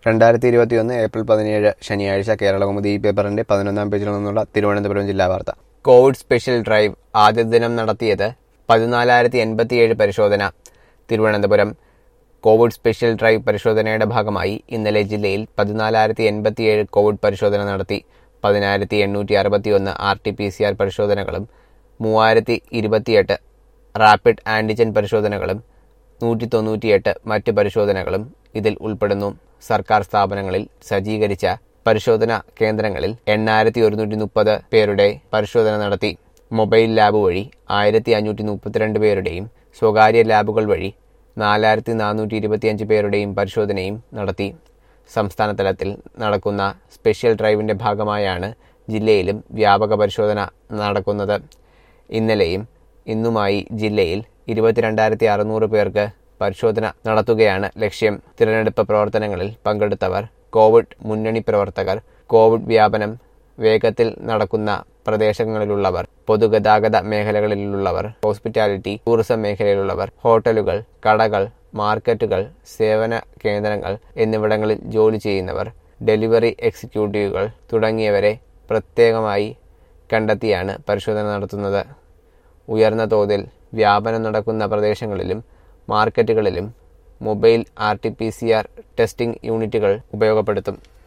രണ്ടായിരത്തി ഇരുപത്തിയൊന്ന് ഏപ്രിൽ പതിനേഴ് ശനിയാഴ്ച കേരളകൗമുദി ഈ പേപ്പറിന്റെ പതിനൊന്നാം പേജിൽ നിന്നുള്ള തിരുവനന്തപുരം ജില്ലാ വാർത്ത കോവിഡ് സ്പെഷ്യൽ ഡ്രൈവ് ആദ്യ ദിനം നടത്തിയത് പതിനാലായിരത്തി എൺപത്തിയേഴ് പരിശോധന തിരുവനന്തപുരം കോവിഡ് സ്പെഷ്യൽ ഡ്രൈവ് പരിശോധനയുടെ ഭാഗമായി ഇന്നലെ ജില്ലയിൽ പതിനാലായിരത്തി എൺപത്തിയേഴ് കോവിഡ് പരിശോധന നടത്തി പതിനായിരത്തി എണ്ണൂറ്റി അറുപത്തിയൊന്ന് R T P C R പരിശോധനകളും മൂവായിരത്തി ഇരുപത്തിയെട്ട് റാപ്പിഡ് ആന്റിജൻ പരിശോധനകളും നൂറ്റി തൊണ്ണൂറ്റിയെട്ട് മറ്റ് പരിശോധനകളും ഇതിൽ ഉൾപ്പെടുന്നു സർക്കാർ സ്ഥാപനങ്ങളിൽ സജ്ജീകരിച്ച പരിശോധനാ കേന്ദ്രങ്ങളിൽ എണ്ണായിരത്തി ഒരുന്നൂറ്റി മുപ്പത് പേരുടെ പരിശോധന നടത്തി മൊബൈൽ ലാബ് വഴി ആയിരത്തി അഞ്ഞൂറ്റി മുപ്പത്തിരണ്ട് പേരുടെയും സ്വകാര്യ ലാബുകൾ വഴി നാലായിരത്തി നാനൂറ്റി ഇരുപത്തിയഞ്ച് പേരുടെയും പരിശോധനയും നടത്തി സംസ്ഥാന തലത്തിൽ നടക്കുന്ന സ്പെഷ്യൽ ഡ്രൈവിന്റെ ഭാഗമായാണ് ജില്ലയിലും വ്യാപക പരിശോധന നടക്കുന്നത് ഇന്നലെയും ഇന്നുമായി ജില്ലയിൽ ഇരുപത്തിരണ്ടായിരത്തി അറുന്നൂറ് പേർക്ക് പരിശോധന നടത്തുകയാണ് ലക്ഷ്യം തിരഞ്ഞെടുപ്പ് പ്രവർത്തനങ്ങളിൽ പങ്കെടുത്തവർ കോവിഡ് മുന്നണി പ്രവർത്തകർ കോവിഡ് വ്യാപനം വേഗത്തിൽ നടക്കുന്ന പ്രദേശങ്ങളിലുള്ളവർ പൊതുഗതാഗത മേഖലകളിലുള്ളവർ ഹോസ്പിറ്റാലിറ്റി ടൂറിസം മേഖലയിലുള്ളവർ ഹോട്ടലുകൾ കടകൾ മാർക്കറ്റുകൾ സേവന കേന്ദ്രങ്ങൾ എന്നിവിടങ്ങളിൽ ജോലി ചെയ്യുന്നവർ ഡെലിവറി എക്സിക്യൂട്ടീവുകൾ തുടങ്ങിയവരെ പ്രത്യേകമായി കണ്ടെത്തിയാണ് പരിശോധന നടത്തുന്നത് ഉയർന്ന തോതിൽ വ്യാപനം നടക്കുന്ന പ്രദേശങ്ങളിലും മാർക്കറ്റുകളിലും mobile R T P C R testing യൂണിറ്റുകൾ ഉപയോഗപ്പെടുത്തും